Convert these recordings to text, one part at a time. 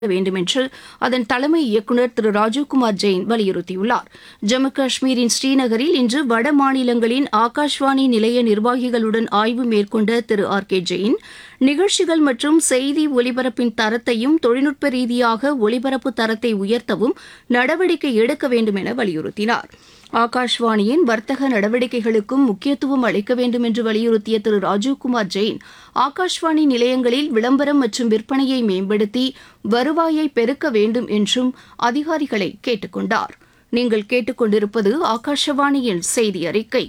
வேண்டும் என்று அதன் தலைமை இயக்குநர் திரு ராஜீவ்குமார் ஜெயின் வலியுறுத்தியுள்ளார் ஜம்மு காஷ்மீரின் ஸ்ரீநகரில் இன்று வட மாநிலங்களின் ஆகாஷ்வாணி நிலைய நிர்வாகிகளுடன் ஆய்வு மேற்கொண்ட திரு ஆர் கே ஜெயின் நிகழ்ச்சிகள் மற்றும் செய்தி ஒலிபரப்பின் தரத்தையும் தொழில்நுட்ப ரீதியாக ஒலிபரப்பு தரத்தை உயர்த்தவும் நடவடிக்கை எடுக்க வேண்டும் என வலியுறுத்தினார் ஆகாஷ்வாணியின் வர்த்தக நடவடிக்கைகளுக்கும் முக்கியத்துவம் அளிக்க வேண்டும் என்று வலியுறுத்திய திரு ராஜீவ்குமார் ஜெயின் ஆகாஷ்வாணி நிலையங்களில் விளம்பரம் மற்றும் விற்பனையை மேம்படுத்தி வருவாயை பெருக்க வேண்டும் என்றும் அதிகாரிகளை கேட்டுக் கொண்டார் நீங்கள் கேட்டுக்கொண்டிருப்பது ஆகாஷவாணியின் செய்தி அறிக்கை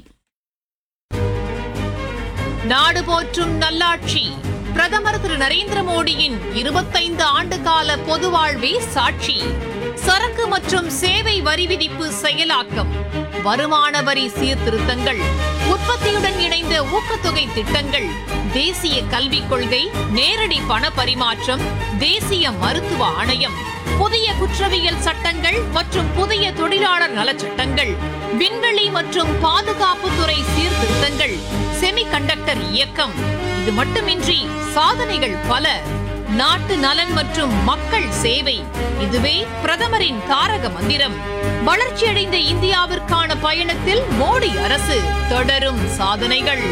நாடு போற்றும் நல்லாட்சி பிரதமர் திரு நரேந்திர மோடியின் இருபத்தைந்து ஆண்டு கால பொது வாழ்வே சாட்சி சரக்கு மற்றும் சேவை வரி விதிப்பு செயலாக்கம் வருமான வரி சீர்திருத்தங்கள் உற்பத்தியுடன் இணைந்த ஊக்கத்தொகை திட்டங்கள் தேசிய கல்விக் கொள்கை நேரடி பண பரிமாற்றம் தேசிய மருத்துவ ஆணையம் புதிய குற்றவியல் சட்டங்கள் மற்றும் புதிய தொழிலாளர் நலச்சட்டங்கள் விண்வெளி மற்றும் பாதுகாப்புத்துறை சீர்திருத்தங்கள் செமிகண்டக்டர் இயக்கம் இது மட்டுமின்றி சாதனைகள் பல நாட்டு நலன் மற்றும் மக்கள் சேவை இதுவே பிரதமரின் தாரக மந்திரம் வளர்ச்சியடைந்த இந்தியாவிற்கான பயணத்தில் மோடி அரசு தொடரும் சாதனைகள்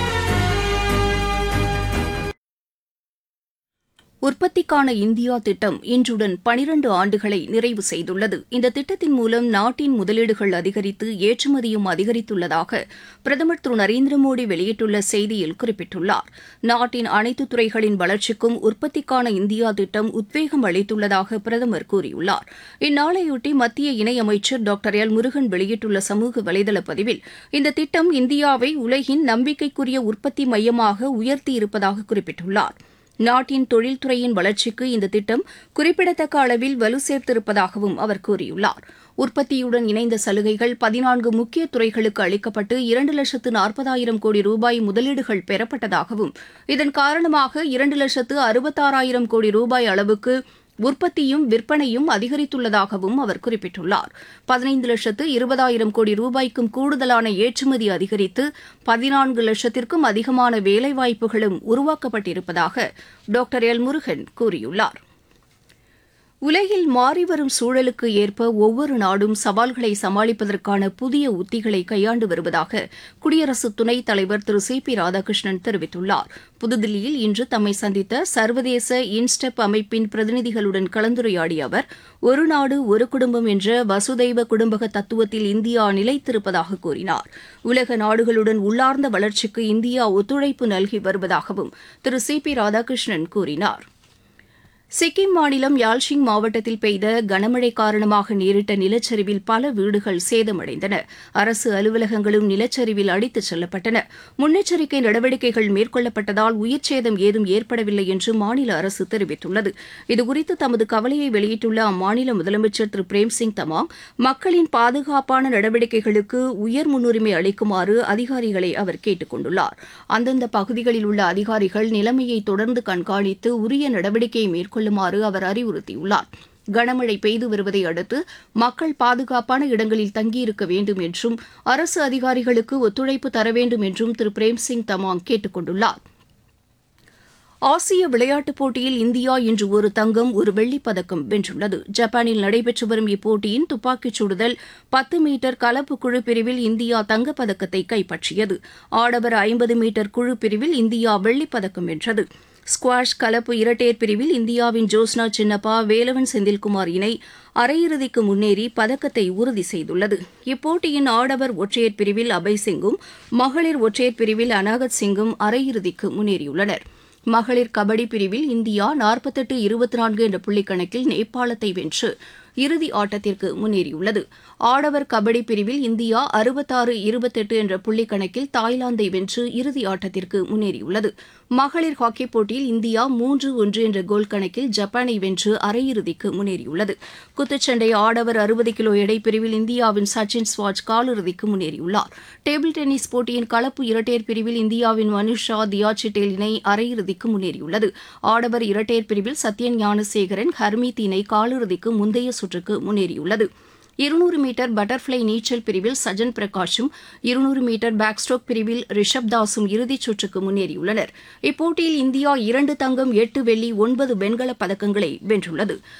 உற்பத்திக்கான இந்தியா திட்டம் இன்றுடன் பனிரண்டு ஆண்டுகளை நிறைவு செய்துள்ளது இந்த திட்டத்தின் மூலம் நாட்டின் முதலீடுகள் அதிகரித்து ஏற்றுமதியும் அதிகரித்துள்ளதாக பிரதமர் திரு நரேந்திர மோடி வெளியிட்டுள்ள செய்தியில் குறிப்பிட்டுள்ளார் நாட்டின் அனைத்து துறைகளின் வளர்ச்சிக்கும் உற்பத்திக்கான இந்தியா திட்டம் உத்வேகம் அளித்துள்ளதாக பிரதமர் கூறியுள்ளார் இந்நாளையொட்டி மத்திய இணையமைச்சர் டாக்டர் எல் முருகன் வெளியிட்டுள்ள சமூக வலைதள பதிவில் இந்த திட்டம் இந்தியாவை உலகின் நம்பிக்கைக்குரிய உற்பத்தி மையமாக உயர்த்தியிருப்பதாக குறிப்பிட்டுள்ளார் நாட்டின் தொழில்துறையின் வளர்ச்சிக்கு இந்த திட்டம் குறிப்பிடத்தக்க அளவில் வலு சேர்த்திருப்பதாகவும் அவர் கூறியுள்ளார் உற்பத்தியுடன் இணைந்த சலுகைகள் பதினான்கு முக்கிய துறைகளுக்கு அளிக்கப்பட்டு இரண்டு லட்சத்து நாற்பதாயிரம் கோடி ரூபாய் முதலீடுகள் பெறப்பட்டதாகவும் இதன் காரணமாக இரண்டு லட்சத்து அறுபத்தாறாயிரம் கோடி ரூபாய் அளவுக்கு உற்பத்தியும் விற்பனையும் அதிகரித்துள்ளதாகவும் அவர் குறிப்பிட்டுள்ளார் பதினைந்து லட்சத்து இருபதாயிரம் கோடி ரூபாய்க்கும் கூடுதலான ஏற்றுமதி அதிகரித்து பதினான்கு லட்சத்திற்கும் அதிகமான வேலைவாய்ப்புகளும் உருவாக்கப்பட்டிருப்பதாக டாக்டர் எல் முருகன் கூறியுள்ளார் உலகில் மாறிவரும் சூழலுக்கு ஏற்ப ஒவ்வொரு நாடும் சவால்களை சமாளிப்பதற்கான புதிய உத்திகளை கையாண்டு வருவதாக குடியரசு துணைத் தலைவர் திரு சி பி ராதாகிருஷ்ணன் தெரிவித்துள்ளார் புதுதில்லியில் இன்று தம்மை சந்தித்த சர்வதேச இன்ஸ்டெப் அமைப்பின் பிரதிநிதிகளுடன் கலந்துரையாடிய அவர் ஒரு நாடு ஒரு குடும்பம் என்ற வசுதைவ குடும்பக தத்துவத்தில் இந்தியா நிலைத்திருப்பதாக கூறினார் உலக நாடுகளுடன் உள்ளார்ந்த வளர்ச்சிக்கு இந்தியா ஒத்துழைப்பு நல்கி வருவதாகவும் திரு சி பி ராதாகிருஷ்ணன் கூறினார் சிக்கிம் மாநிலம் யால்ஷிங் மாவட்டத்தில் பெய்த கனமழை காரணமாக நேரிட்ட நிலச்சரிவில் பல வீடுகள் சேதமடைந்தன அரசு அலுவலகங்களும் நிலச்சரிவில் அடித்துச் செல்லப்பட்டன முன்னெச்சரிக்கை நடவடிக்கைகள் மேற்கொள்ளப்பட்டதால் உயிர்ச்சேதம் ஏதும் ஏற்படவில்லை என்று மாநில அரசு தெரிவித்துள்ளது இதுகுறித்து தமது கவலையை வெளியிட்டுள்ள அம்மாநில முதலமைச்சர் திரு பிரேம்சிங் தமாங் மக்களின் பாதுகாப்பான நடவடிக்கைகளுக்கு உயர் முன்னுரிமை அளிக்குமாறு அதிகாரிகளை அவர் கேட்டுக் கொண்டுள்ளார் அந்தந்த பகுதிகளில் உள்ள அதிகாரிகள் நிலைமையை தொடர்ந்து கண்காணித்து உரிய நடவடிக்கையை மேற்கொள்ள மேற்கொள்ளுமாறு அவர் அறிவுறுத்தியுள்ளார் கனமழை பெய்து வருவதை அடுத்து மக்கள் பாதுகாப்பான இடங்களில் தங்கியிருக்க வேண்டும் என்றும் அரசு அதிகாரிகளுக்கு ஒத்துழைப்பு தர வேண்டும் என்றும் திரு பிரேம்சிங் தமாங் கேட்டுக் கொண்டுள்ளார் ஆசிய விளையாட்டுப் போட்டியில் இந்தியா இன்று ஒரு தங்கம் ஒரு வெள்ளிப் பதக்கம் வென்றுள்ளது ஜப்பானில் நடைபெற்று வரும் இப்போட்டியின் துப்பாக்கிச் சுடுதல் பத்து மீட்டர் கலப்பு குழு பிரிவில் இந்தியா தங்கப்பதக்கத்தை கைப்பற்றியது ஆடவர் ஐம்பது மீட்டர் குழு பிரிவில் இந்தியா வெள்ளிப் பதக்கம் வென்றது ஸ்குவாஷ் கலப்பு இரட்டையர் பிரிவில் இந்தியாவின் ஜோஸ்னா சின்னப்பா வேலவன் செந்தில்குமார் இணை அரையிறுதிக்கு முன்னேறி பதக்கத்தை உறுதி செய்துள்ளது இப்போட்டியின் ஆடவர் ஒற்றையர் பிரிவில் அபய் சிங்கும் மகளிர் ஒற்றையர் பிரிவில் அனாகத் சிங்கும் அரையிறுதிக்கு முன்னேறியுள்ளனர் மகளிர் கபடி பிரிவில் இந்தியா நாற்பத்தெட்டு இருபத்தி நான்கு என்ற புள்ளிக்கணக்கில் நேபாளத்தை வென்று இறுதி ஆட்டத்திற்கு முன்னேறியுள்ளது ஆடவர் கபடி பிரிவில் இந்தியா அறுபத்தாறு இருபத்தெட்டு என்ற புள்ளிக் கணக்கில் தாய்லாந்தை வென்று இறுதி ஆட்டத்திற்கு முன்னேறியுள்ளது மகளிர் ஹாக்கிப் போட்டியில் இந்தியா மூன்று ஒன்று என்ற கோல் கணக்கில் ஜப்பானை வென்று அரையிறுதிக்கு முன்னேறியுள்ளது குத்துச்சண்டை ஆடவர் அறுபது கிலோ எடை பிரிவில் இந்தியாவின் சச்சின் ஸ்வாஜ் காலிறுதிக்கு முன்னேறியுள்ளார் டேபிள் டென்னிஸ் போட்டியின் கலப்பு இரட்டையர் பிரிவில் இந்தியாவின் மனுஷா தியாச்சிட்டேல் இணை அரையிறுதிக்கு முன்னேறியுள்ளது ஆடவர் இரட்டையர் பிரிவில் சத்யன் ஞானசேகரன் ஹர்மீத் இணை காலிறுதிக்கு முந்தைய சுற்றுக்கு முன்னேறியுள்ளது இருநூறு மீட்டர் பட்டர்ஃப்ளை நீச்சல் பிரிவில் சஜன் பிரகாஷும் இருநூறு மீட்டர் பேக் ஸ்ட்ரோக் பிரிவில் ரிஷப் தாஸும் இறுதிச் சுற்றுக்கு முன்னேறியுள்ளனர் இப்போட்டியில் இந்தியா இரண்டு தங்கம் எட்டு வெள்ளி ஒன்பது வெண்கலப் பதக்கங்களை வென்றுள்ளது